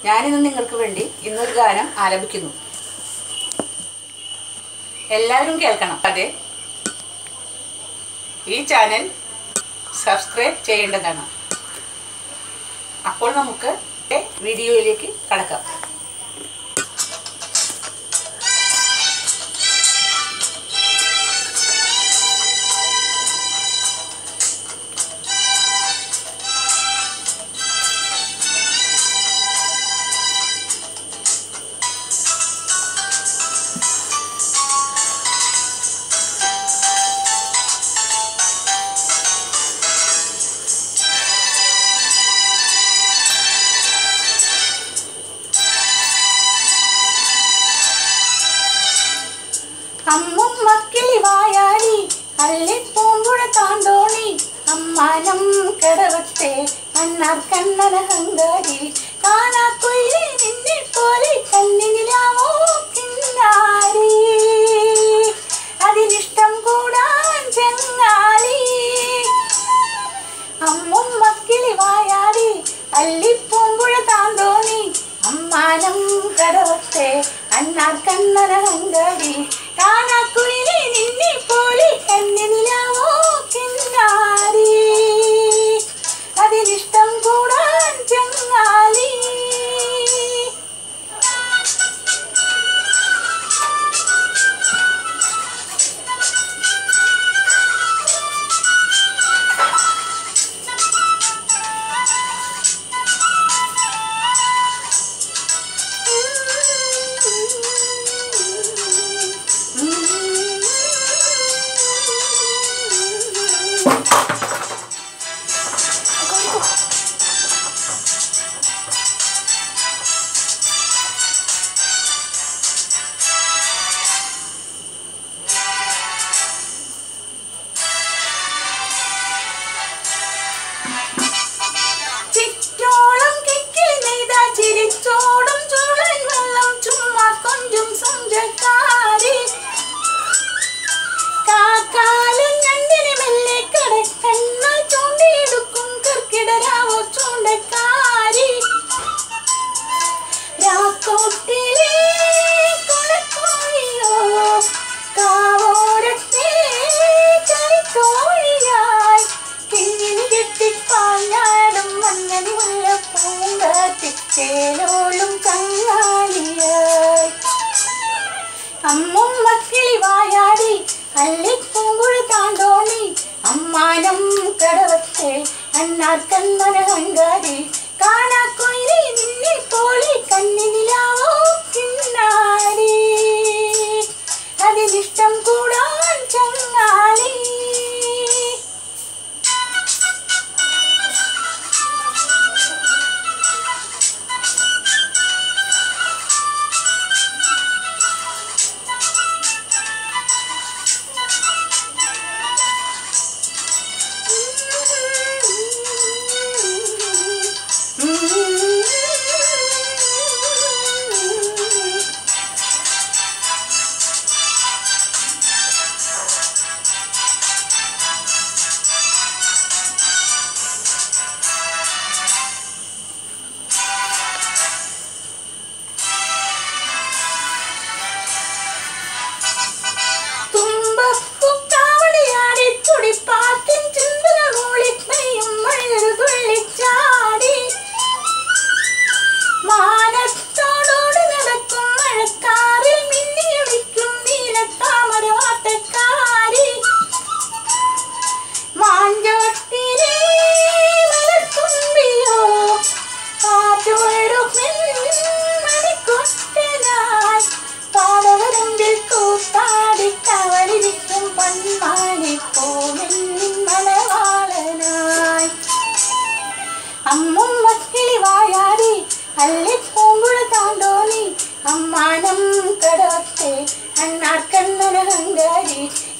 ഞാനിന്ന് നിങ്ങൾക്ക് വേണ്ടി ഇന്നൊരു ഗാനം ആലപിക്കുന്നു എല്ലാവരും കേൾക്കണം അതെ ഈ ചാനൽ സബ്സ്ക്രൈബ് ചെയ്യേണ്ടതാണ് അപ്പോൾ നമുക്ക് വീഡിയോയിലേക്ക് കടക്കാം അമ്മും മക്കിളി വായാടി അള്ളിപ്പൂമ്പുഴ താണ്ടോണി അമ്മാനം കടവത്തെ അണ്ണാർ കണ്ണന ഹങ്കാരി കാണാക്കൊയിലെ നിന്നെ പോലെ കണ്ണിനിലാവോ കിന്നാരി അതിനിഷ്ടം കൂടാൻ ചെങ്ങാലി അമ്മും മക്കിളി വായാടി അള്ളിപ്പൂമ്പുഴ താന്തോണി അമ്മാനം കടവത്തെ അണ്ണാർ കണ്ണന ഹങ്കാരി കാണാക്കുയിലെ നിന്നെ പോലെ കണ്ണിനിലാവോ കിന്നാരി അതിനിഷ്ടം കൂടാൻ ചങ്ങാലി ചിറ്റോളം കിക്കിൽ നെയ്ത ചിരിച്ചോടും ചുളൻ വെള്ളം ചുമ്മാ കൊഞ്ചും സ്വന്തക്കാരി കാക്കാലൻ ഞണ്ടിനെ മെല്ലെ കടക്കണ്ണ ചൂണ്ടിയെടുക്കും കർക്കിടരാവോ ചൂണ്ടക്കാരി രാക്കോട്ടിലെ കുളക്കോഴിയോ കാവോരത്തെ കരിക്കോഴിയായി കിങ്ങിണി കെട്ടിപ്പാഞ്ഞാടും മഞ്ഞണി മുല്ല പൂങ്കാറ്റിച്ചേലോളും കങ്ങാലിയായി അമ്മും മക്കിളി വായാടി അല്ലിപ്പൂങ്കുഴ താണ്ടോണി അമ്മാനം കടവത്തെ അണ്ണാർ കണ്ണന ഹങ്കാരി കാണാക്കൊയിലെ നിന്നെ പോലെ കണ്ണിനിലാവോ കിന്നാരി അതിനിഷ്ടം കൂടാൻ ചങ്ങാലി തുമ്പപ്പൂക്കാവടിയാടി തുടിപ്പാത്തിൻ ചിന്തന മൂളിക്കയും മഴയൊരു തുള്ളിച്ചാടി മാനത്തോടോട് നടക്കും മഴക്കാറിൽ മിന്നിയൊളിക്കും നീലത്താമര വാട്ടക്കാരി മാഞ്ചോട്ടിലെ മലത്തുമ്പിയോ കാറ്റുവരുമിൻ മണിക്കൊട്ടനായി പാടവരമ്പിൽ കൂത്താടി കവലിരിക്കും പൺമാണി കോമെന്നിൻ മലവാളനായി അമ്മും മക്കിളി വായാടി അല്ലിപ്പൂമ്പുഴ താണ്ടോണി അമ്മാനം കടവത്തെ അണ്ണാർ കണ്ണന ഹങ്കാരി